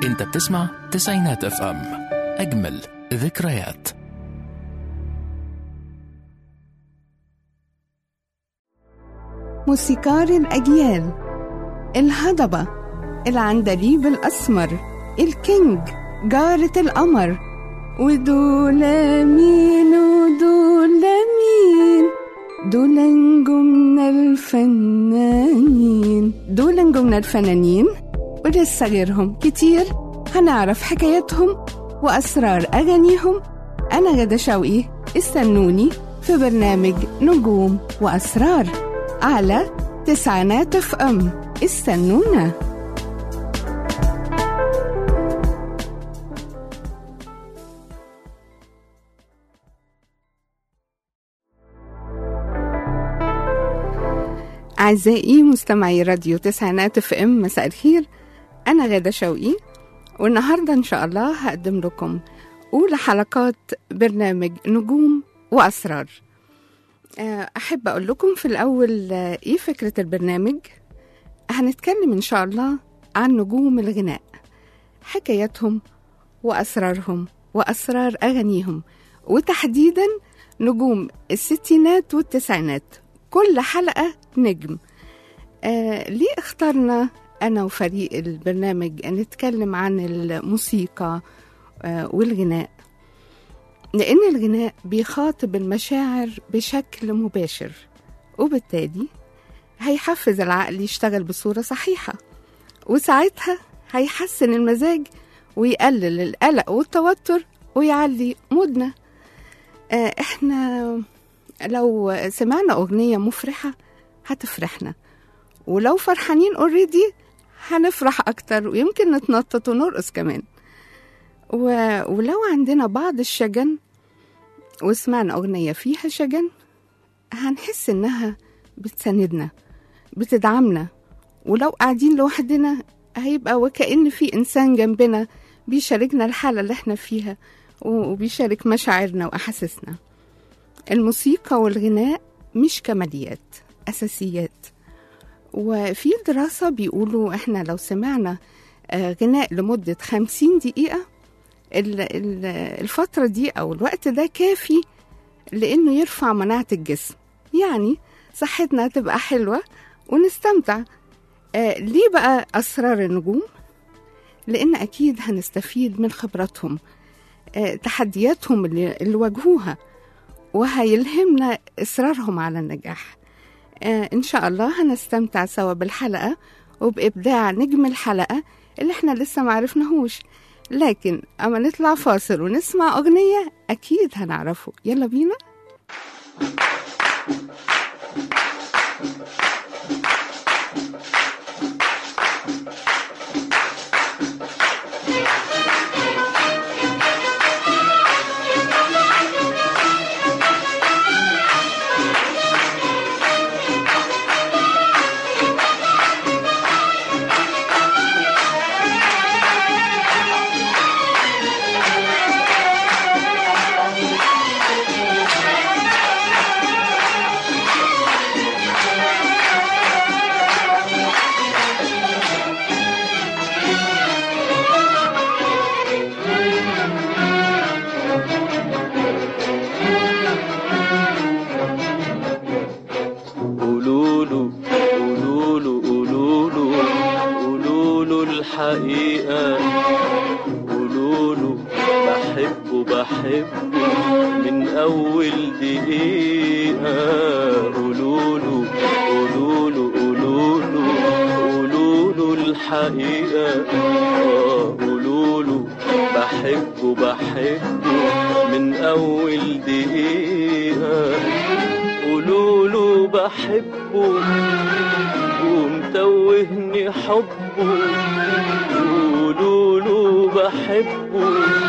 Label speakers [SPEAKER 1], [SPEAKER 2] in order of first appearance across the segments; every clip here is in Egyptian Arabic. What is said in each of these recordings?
[SPEAKER 1] انت بتسمع تسعينات اف ام اجمل ذكريات
[SPEAKER 2] موسيقار الأجيال الهضبة العندليب الأسمر الكينج جارة القمر ودول مين ودول مين دول نجومنا الفنانين دول نجومنا الفنانين ولسه غيرهم كتير هنعرف حكاياتهم وأسرار أغانيهم أنا غدا شوقي استنوني في برنامج نجوم وأسرار على تسعينات اف ام استنونا أعزائي مستمعي راديو تسعينات اف ام مساء الخير أنا غادة شوقي والنهاردة إن شاء الله هقدم لكم أولى حلقات برنامج نجوم وأسرار أحب أقول لكم في الأول إيه فكرة البرنامج هنتكلم إن شاء الله عن نجوم الغناء حكاياتهم وأسرارهم وأسرار أغانيهم وتحديدا نجوم الستينات والتسعينات كل حلقة نجم آه ليه اخترنا أنا وفريق البرنامج نتكلم عن الموسيقى آه والغناء لأن الغناء بيخاطب المشاعر بشكل مباشر وبالتالي هيحفز العقل يشتغل بصورة صحيحة وساعتها هيحسن المزاج ويقلل القلق والتوتر ويعلي مودنا آه احنا لو سمعنا أغنية مفرحة هتفرحنا ولو فرحانين اوريدي هنفرح أكتر ويمكن نتنطط ونرقص كمان و... ولو عندنا بعض الشجن وسمعنا أغنية فيها شجن هنحس إنها بتساندنا بتدعمنا ولو قاعدين لوحدنا هيبقى وكأن في إنسان جنبنا بيشاركنا الحالة اللي احنا فيها وبيشارك مشاعرنا وأحاسيسنا الموسيقى والغناء مش كماليات أساسيات وفي دراسة بيقولوا احنا لو سمعنا غناء لمدة خمسين دقيقة الفترة دي أو الوقت ده كافي لأنه يرفع مناعة الجسم يعني صحتنا تبقى حلوة ونستمتع آه ليه بقى أسرار النجوم؟ لأن أكيد هنستفيد من خبراتهم آه تحدياتهم اللي, اللي واجهوها وهيلهمنا إصرارهم على النجاح آه إن شاء الله هنستمتع سوا بالحلقة وبإبداع نجم الحلقة اللي احنا لسه معرفناهوش لكن أما نطلع فاصل ونسمع أغنية أكيد هنعرفه يلا بينا
[SPEAKER 3] الحقيقة قولوله بحبه بحبه من أول دقيقة قولوله قولوله قولوله قولوله الحقيقة قولوله بحبه بحبه من أول دقيقة قولوله بحبه ومتوهني حبه قولوله بحبه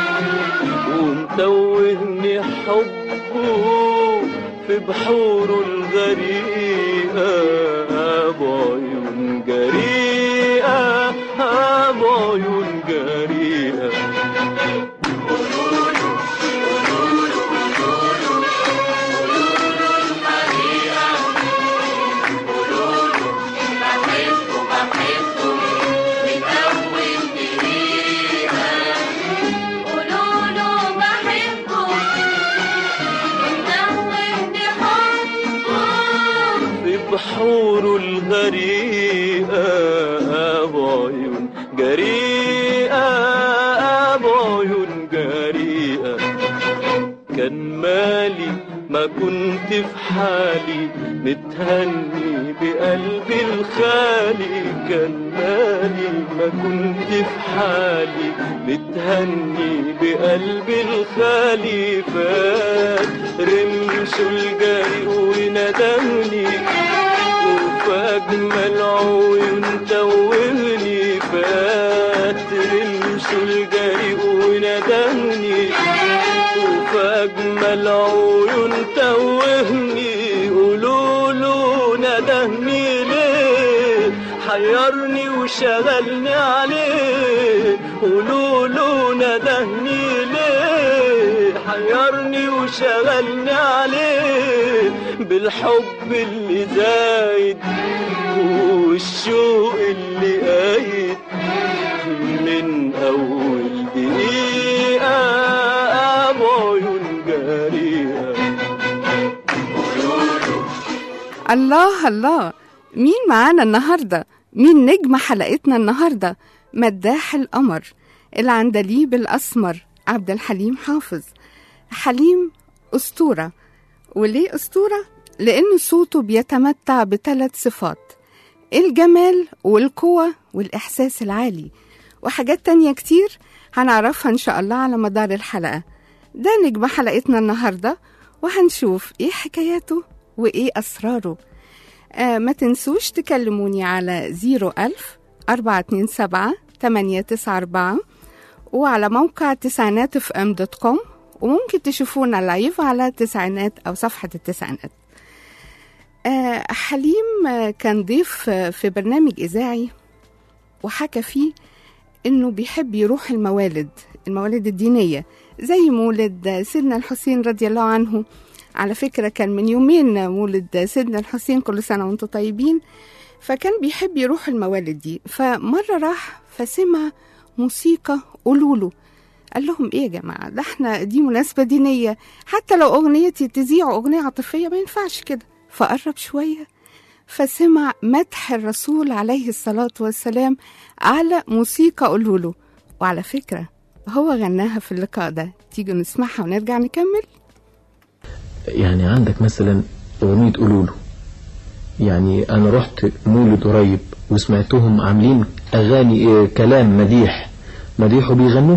[SPEAKER 3] ومتوهني حبه في بحوره الغريقة بعيون جريئة بعيون جريئة جريئة بعيون جريئة كان مالي ما كنت في حالي متهني بقلبي الخالي كان مالي ما كنت في حالي متهني بقلبي الخالي فات رمش الجري وندمني وفي أجمل عيون توهني فات رمش الجري وندمني وفي أجمل عيون توهني قولوله ندهني ليه حيرني وشغلني عليه قولوله ندهني ليه حيرني وشغلني عليه بالحب اللي زايد والشوق اللي قايد من أول دقيقة بعيون جريئة
[SPEAKER 2] الله الله مين معانا النهارده مين نجم حلقتنا النهارده مداح القمر العندليب الاسمر عبد الحليم حافظ حليم اسطوره وليه اسطوره لان صوته بيتمتع بثلاث صفات الجمال والقوه والاحساس العالي وحاجات تانية كتير هنعرفها ان شاء الله على مدار الحلقه ده نجم حلقتنا النهارده وهنشوف ايه حكاياته وايه اسراره آه ما تنسوش تكلموني على 01000 427 894 وعلى موقع تسعينات اف ام دوت كوم وممكن تشوفونا لايف على تسعينات او صفحة التسعينات آه حليم آه، كان ضيف آه، في برنامج إذاعي وحكى فيه إنه بيحب يروح الموالد الموالد الدينية زي مولد آه، سيدنا الحسين رضي الله عنه على فكرة كان من يومين مولد سيدنا الحسين كل سنة وانتم طيبين فكان بيحب يروح الموالد دي فمرة راح فسمع موسيقى قولوله قال لهم ايه يا جماعة ده احنا دي مناسبة دينية حتى لو اغنيتي تذيعوا اغنية عاطفية ما ينفعش كده فقرب شوية فسمع مدح الرسول عليه الصلاة والسلام على موسيقى قولوله وعلى فكرة هو غناها في اللقاء ده تيجوا نسمعها ونرجع نكمل
[SPEAKER 4] يعني عندك مثلا أغنية قولوله يعني أنا رحت مولد قريب وسمعتهم عاملين أغاني إيه، كلام مديح مديح وبيغنوا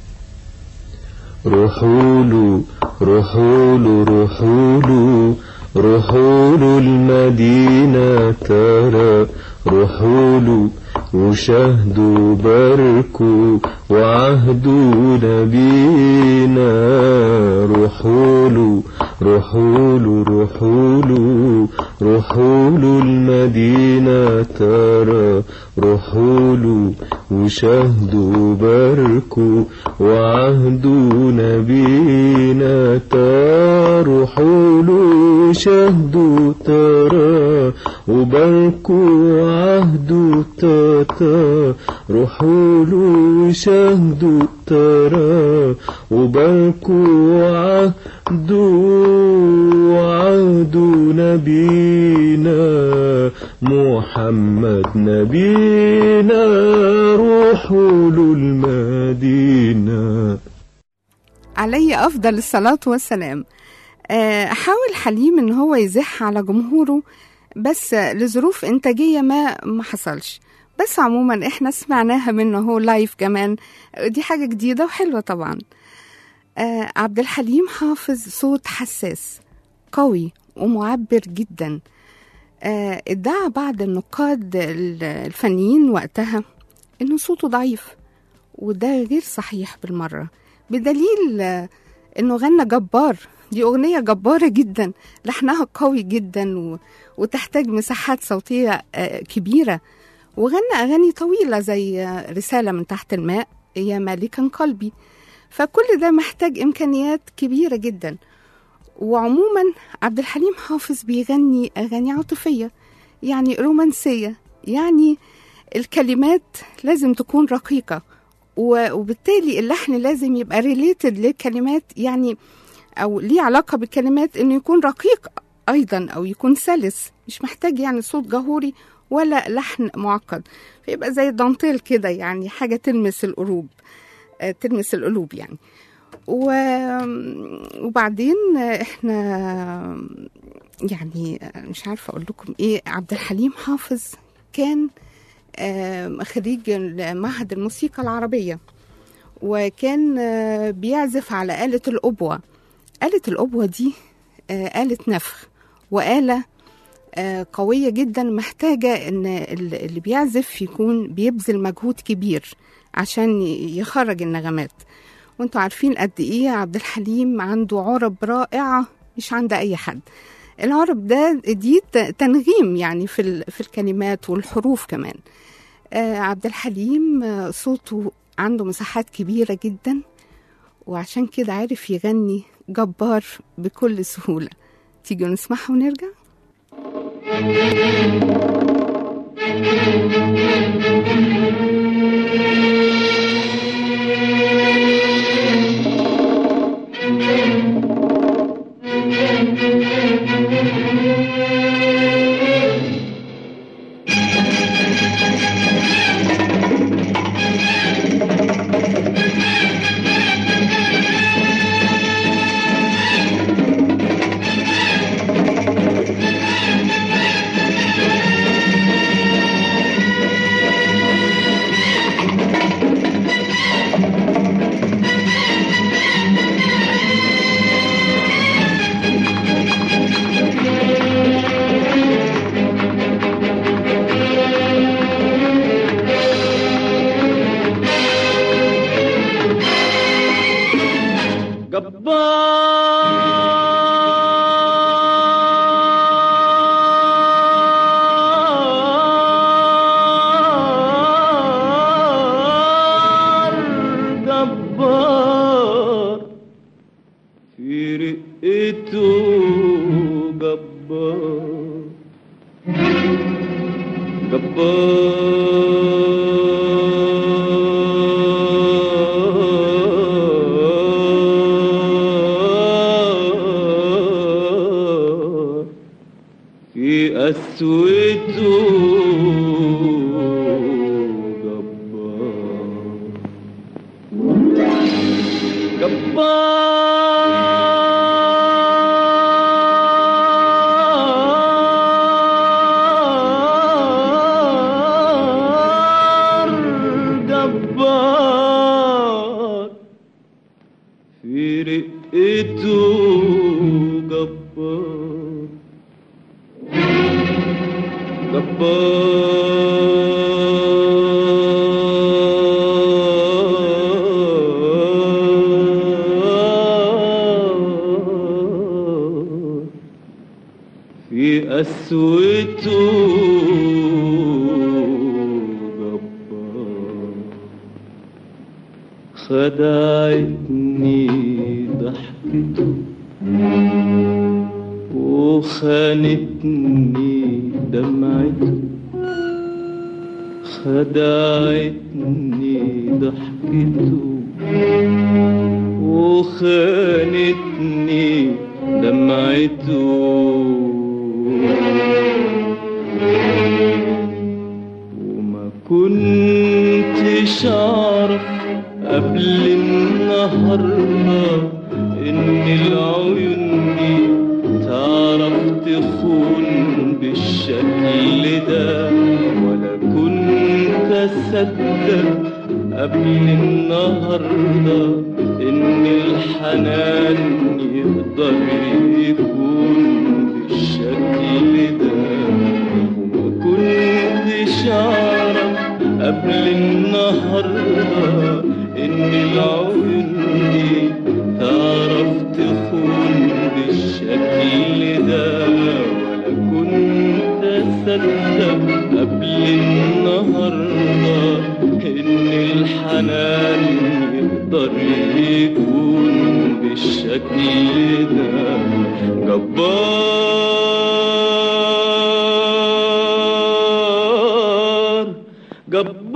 [SPEAKER 4] روحوا له روحوا له روحوا له روحوا له المدينة ترى روحوا له وشهدوا باركوا وعهدوا نبينا روحوا له روحوا له روحوا له روحوا له المدينة ترى روحوا له وشهدوا باركوا وعهدوا نبينا ترى روحوا له شهدوا ترى وباركوا وعهدوا تاتا روحوا له شهدوا ترى وباركوا وعهدوا وعهدوا نبينا محمد نبينا روحوا له المدينة
[SPEAKER 2] عليه أفضل الصلاة والسلام آه، حاول حليم إن هو يزح على جمهوره بس لظروف إنتاجية ما ما حصلش بس عموما إحنا سمعناها منه هو لايف كمان دي حاجة جديدة وحلوة طبعا آه، عبد الحليم حافظ صوت حساس قوي ومعبر جدا آه، ادعى بعض النقاد ال- الفنيين وقتها إنه صوته ضعيف وده غير صحيح بالمرة بدليل آه، إنه غنى جبار دي أغنية جبارة جدا لحنها قوي جدا و... وتحتاج مساحات صوتية آه، كبيرة وغنى أغاني طويلة زي آه، رسالة من تحت الماء يا مالكا قلبي فكل ده محتاج إمكانيات كبيرة جدا وعموما عبد الحليم حافظ بيغني أغاني عاطفية يعني رومانسية يعني الكلمات لازم تكون رقيقة و- وبالتالي اللحن لازم يبقى ريليتد للكلمات يعني أو ليه علاقة بالكلمات إنه يكون رقيق أيضا أو يكون سلس مش محتاج يعني صوت جهوري ولا لحن معقد فيبقى زي دانتيل كده يعني حاجة تلمس القلوب آه، تلمس القلوب يعني و... وبعدين احنا يعني مش عارفة أقول لكم إيه عبد الحليم حافظ كان آم، خريج معهد الموسيقى العربية وكان آه، بيعزف على آلة الأبوة آلة الأبوة دي آه، آلة نفخ وآلة آه، قوية جدا محتاجة إن ال- اللي بيعزف يكون بيبذل مجهود كبير عشان ي- يخرج النغمات وانتوا عارفين قد ايه عبد الحليم عنده عرب رائعة مش عند أي حد العرب ده دي ت- تنغيم يعني في ال- في الكلمات والحروف كمان آه، عبد الحليم آه، صوته عنده مساحات كبيرة جدا وعشان كده عارف يغني جبار بكل سهولة تيجوا نسمعها ونرجع
[SPEAKER 3] جبار جبار في رقته جبار جبار في قسوته جبار جبار جبار في رقته جبار جبار في قسوته جبار خدعتني ضحكته وخانتني دمعته خدعتني ضحكته وخانتني دمعته وما كنتش اعرف قبل النهارده ان العيون دي تعرف تخون بالشكل ده ولا كنت اصدق قبل النهارده ان الحنان يقدر يكون بالشكل ده وما كنتش اعرف قبل النهارده ان العيون دي تعرف تخون بالشكل ده ولا كنت اصدق قبل النهارده ان الحنان يقدر يكون بالشكل ده جبار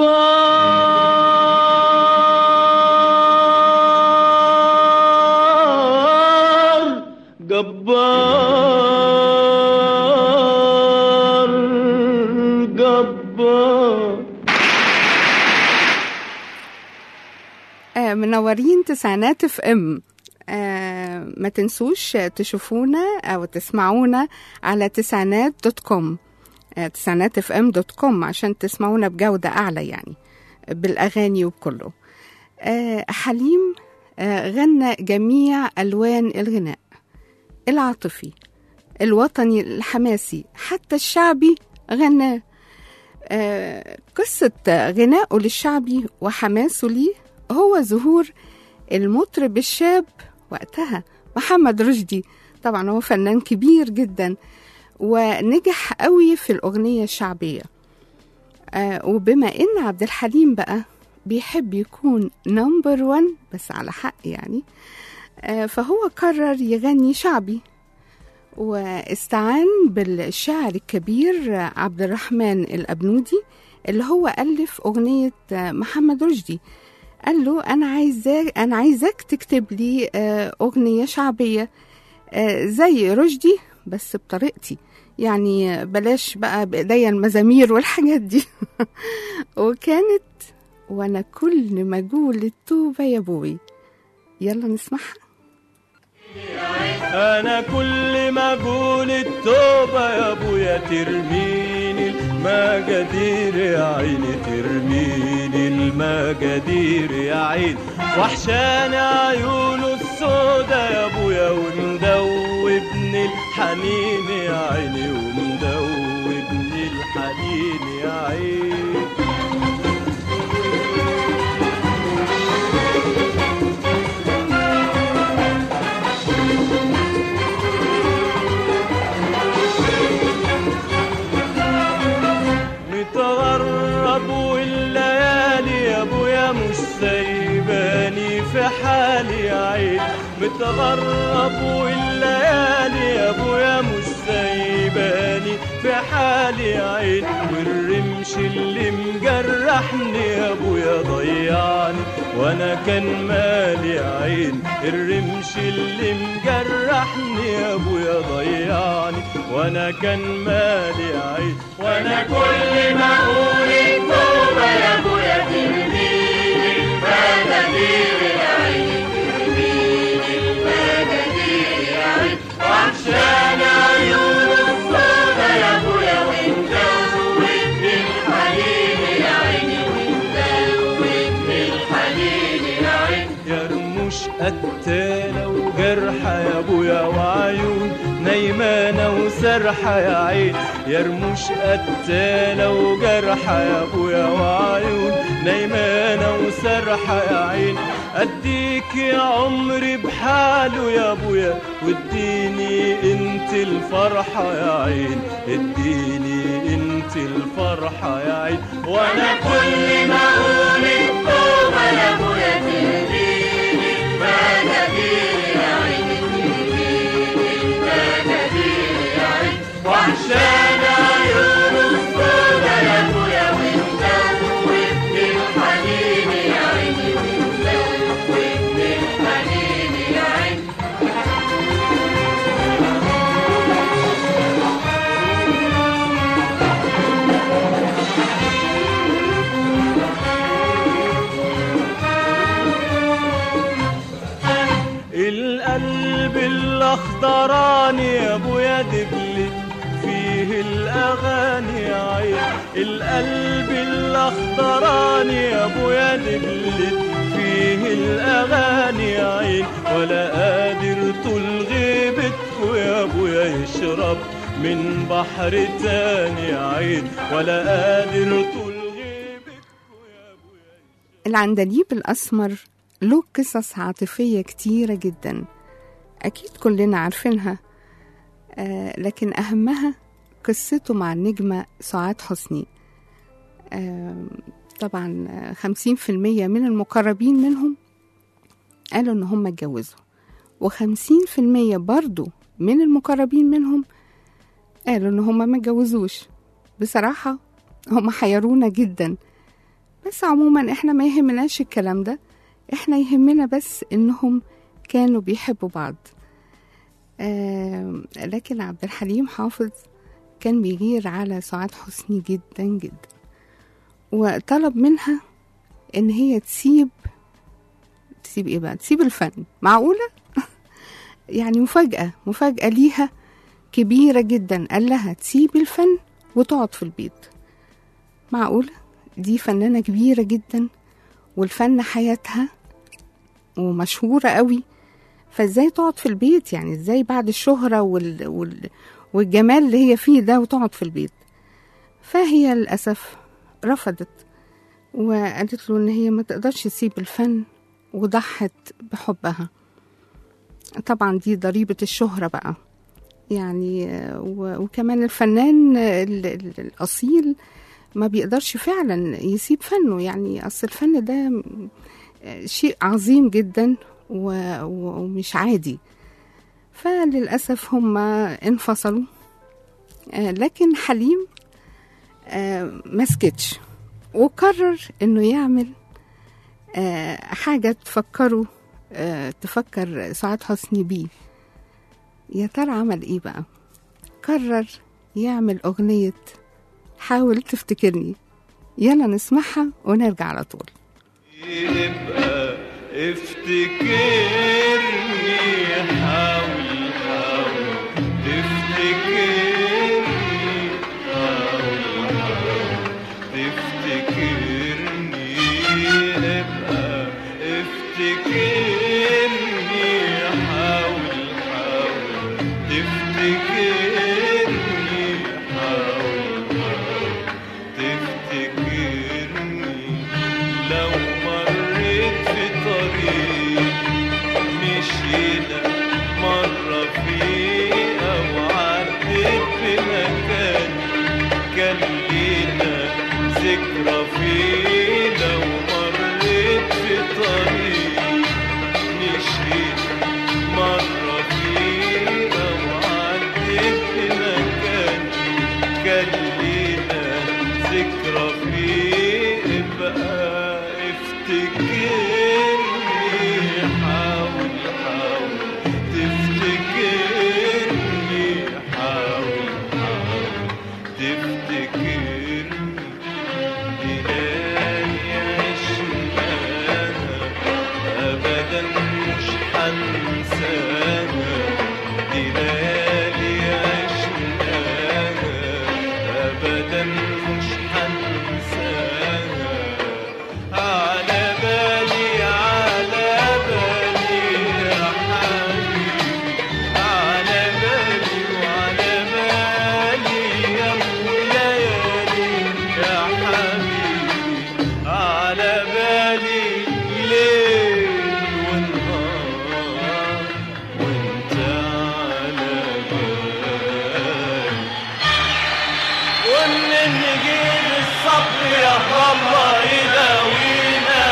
[SPEAKER 3] جبار جبار
[SPEAKER 2] منورين تسعينات اف ام آه ما تنسوش تشوفونا او تسمعونا على تسعينات دوت كوم آه تسعينات اف ام دوت كوم عشان تسمعونا بجودة اعلى يعني بالاغاني وبكله آه حليم آه غنى جميع الوان الغناء العاطفي الوطني الحماسي حتى الشعبي غناه آه، قصة غنائه للشعبي وحماسه ليه هو ظهور المطرب الشاب وقتها محمد رشدي طبعا هو فنان كبير جدا ونجح قوي في الأغنية الشعبية آه، وبما إن عبد الحليم بقى بيحب يكون نمبر وان بس على حق يعني آه، فهو قرر يغني شعبي واستعان بالشاعر الكبير عبد الرحمن الأبنودي اللي هو ألف أغنية محمد رشدي قال له أنا عايزاك أنا عايزك تكتب لي آه، أغنية شعبية آه، زي رشدي بس بطريقتي يعني بلاش بقى بإيديا المزامير والحاجات دي وكانت وأنا كل ما أقول التوبة يا بوي يلا نسمعها
[SPEAKER 3] انا كل ما اقول التوبه يا ابويا ترميني المجادير يا عيني ترميني المجادير يا عيني وحشاني عيونه السودا يا ابويا ومدوبني الحنين يا عيني ومدوبني الحنين يا عيني متغرب والليالي يا ابويا مش سايباني في حالي يا عين متغرب والليالي يا ابويا مش سايباني في حالي يا عين والرمش اللي مجرحني يا ابويا ضيعني وانا كان مالي يا عين الرمش اللي مجرحني يا ابويا ضيعني وانا كان مالي يا عين وانا كل ما اقول التوبه يا ابويا ترميني المجادير يا عين ترميني المجادير يا عين وعشان عيون الصودا يا ابويا ومدوبني الحنين يا عيني ومدوبني الحنين يا عين يا رموش قتالة وجرحة يا ابويا وعيون نايمانة وسرحة يا عين يا رموش قتالة وجرحة يا ابويا وعيون نايمانة وسرحة يا عين اديك يا عمري بحاله يا ابويا واديني انت الفرحة يا عين اديني انت الفرحة يا عين وانا كل ما اقول التوبة يا ابويا تهديني المجادير يا عين تهديني المجادير يا عين وعشان عيون السودا يا ابويا ومدوبني الحنين يا عيني ومدوبني الحنين يا عين القلب الاخضراني يا ابويا دبلي فيه الاغاني يا عين القلب الاخضراني يا ابويا دبلي فيه الاغاني يا عين ولا قادر طول غيبتكوا يا ابويا يشرب من بحر تاني يا عين ولا قادر طول غيبتكوا يا ابويا
[SPEAKER 2] العندليب الأسمر له قصص عاطفية كتيرة جدا أكيد كلنا عارفينها آه لكن أهمها قصته مع النجمة سعاد حسني آه طبعا خمسين في المية من المقربين منهم قالوا إن هم اتجوزوا وخمسين في المية برضو من المقربين منهم قالوا إن هم ما اتجوزوش بصراحة هم حيرونا جدا بس عموما احنا ما يهمناش الكلام ده احنا يهمنا بس انهم كانوا بيحبوا بعض آه لكن عبد الحليم حافظ كان بيغير على سعاد حسني جدا جدا وطلب منها ان هي تسيب تسيب ايه بقى تسيب الفن معقولة يعني مفاجأة مفاجأة ليها كبيرة جدا قال لها تسيب الفن وتقعد في البيت معقولة دي فنانة كبيرة جدا والفن حياتها ومشهورة قوي فازاي تقعد في البيت يعني ازاي بعد الشهرة وال... وال... والجمال اللي هي فيه ده وتقعد في البيت فهي للأسف رفضت وقالت له إن هي ما تقدرش تسيب الفن وضحت بحبها طبعا دي ضريبة الشهرة بقى يعني آه، و- وكمان الفنان ال- ال- الأصيل ما بيقدرش فعلا يسيب فنه يعني أصل الفن ده م- آه، شيء عظيم جدا و- و- ومش عادي فللأسف هم انفصلوا آه، لكن حليم آه، ما سكتش وقرر انه يعمل آه، حاجة تفكره آه، تفكر سعاد حسني بيه يا ترى عمل ايه بقى قرر يعمل أغنية حاول تفتكرني يلا نسمعها ونرجع على طول
[SPEAKER 3] يبقى افتكرني حاول حاول تفتكرني حاول حاول تفتكرني يبقى افتكرني حاول حاول تفتكرني حاول حاول تفتكرني لو مريت في طريق مشينا مرة فيه أو عديت بمكان كان لينا ذكرى فيه لو مريت في طريق مشينا مرة فيه أو عديت بمكان كان لينا ذكرى فيه بقى افتكرني حاول حاول تفتكرني حاول حاول تفتكرني ليالي عشناها أبدا مش حنساها دي ليالي عشناها أبدا مش حنساها على بالي على بالي يا حبيبي على بالي وعلى بالي يا ليالي يا حبيبي على بالي ليل ونهار وانت على بالي ومن نجيب الصبر يا الله يداوينا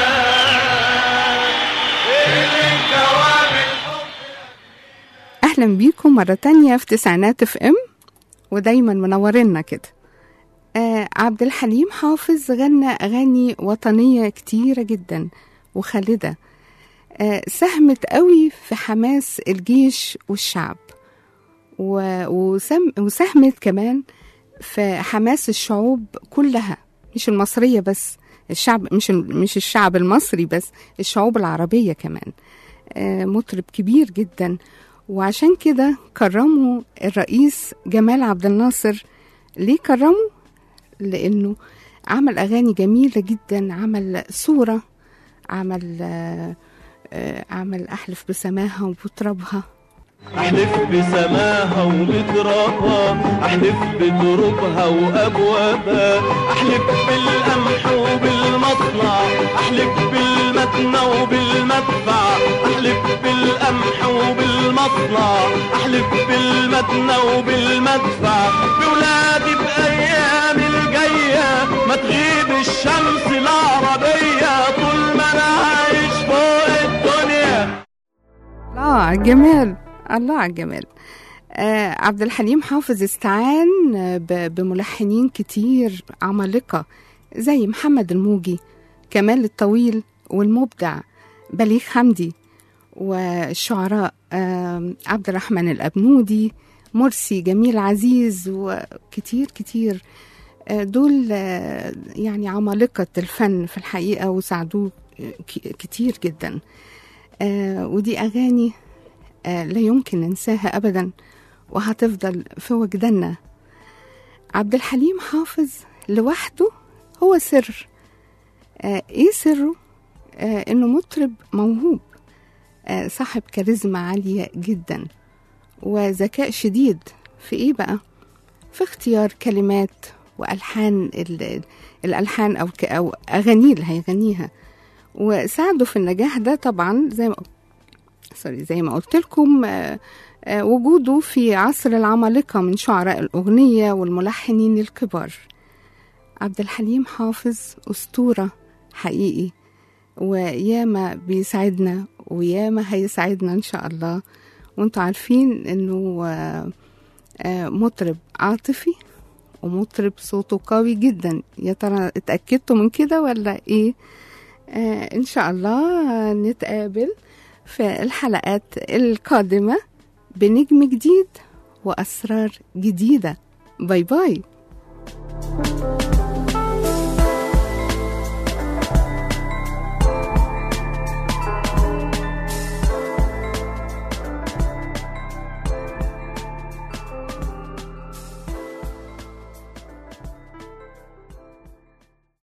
[SPEAKER 3] اللي كواب الحب
[SPEAKER 2] أهلا بيكم مرة تانية في تسعينات اف ام ودايما منورينا كده آه عبد الحليم حافظ غنى أغاني وطنية كتيرة جدا وخالدة آه ساهمت قوي في حماس الجيش والشعب و- وسم وساهمت كمان في حماس الشعوب كلها مش المصرية بس الشعب مش مش الشعب المصري بس الشعوب العربية كمان آه، مطرب كبير جدا وعشان كده كرموا الرئيس جمال عبد الناصر ليه كرمه؟ لأنه عمل أغاني جميلة جدا عمل صورة عمل آه، آه، عمل أحلف بسماها وبترابها
[SPEAKER 3] احلف بسماها وبترابها احلف بدروبها وابوابها احلف بالقمح وبالمصنع احلف بالمتنى وبالمدفع احلف بالقمح وبالمصنع احلف بالمتنى وبالمدفع بولادي بايام الجايه ما تغيب الشمس العربيه طول ما انا عايش فوق الدنيا
[SPEAKER 2] الله على الجمال الله على الجمال آه عبد الحليم حافظ استعان آه، ب- بملحنين كتير عمالقة زي محمد الموجي كمال الطويل والمبدع بليغ حمدي والشعراء آه عبد الرحمن الأبنودي مرسي جميل عزيز وكتير كتير آه، دول آه، يعني عمالقة الفن في الحقيقة وساعدوه آه، ك- كتير جدا آه ودي أغاني آه لا يمكن ننساها أبدا وهتفضل في وجداننا عبد الحليم حافظ لوحده هو سر آه إيه سره؟ آه إنه مطرب موهوب آه صاحب كاريزما عالية جدا وذكاء شديد في إيه بقى؟ في اختيار كلمات والحان ال- الالحان او ك- او اغانيه اللي هيغنيها وساعده في النجاح ده طبعا زي ما سوري زي ما قلت لكم آه، آه، وجوده في عصر العمالقه من شعراء الاغنيه والملحنين الكبار عبد الحليم حافظ اسطوره حقيقي وياما بيسعدنا وياما هيسعدنا ان شاء الله وانتوا عارفين انه آه، آه، مطرب عاطفي ومطرب صوته قوي جدا يا ترى اتأكدتوا من كده ولا ايه آه ان شاء الله نتقابل في الحلقات القادمة بنجم جديد وأسرار جديدة باي باي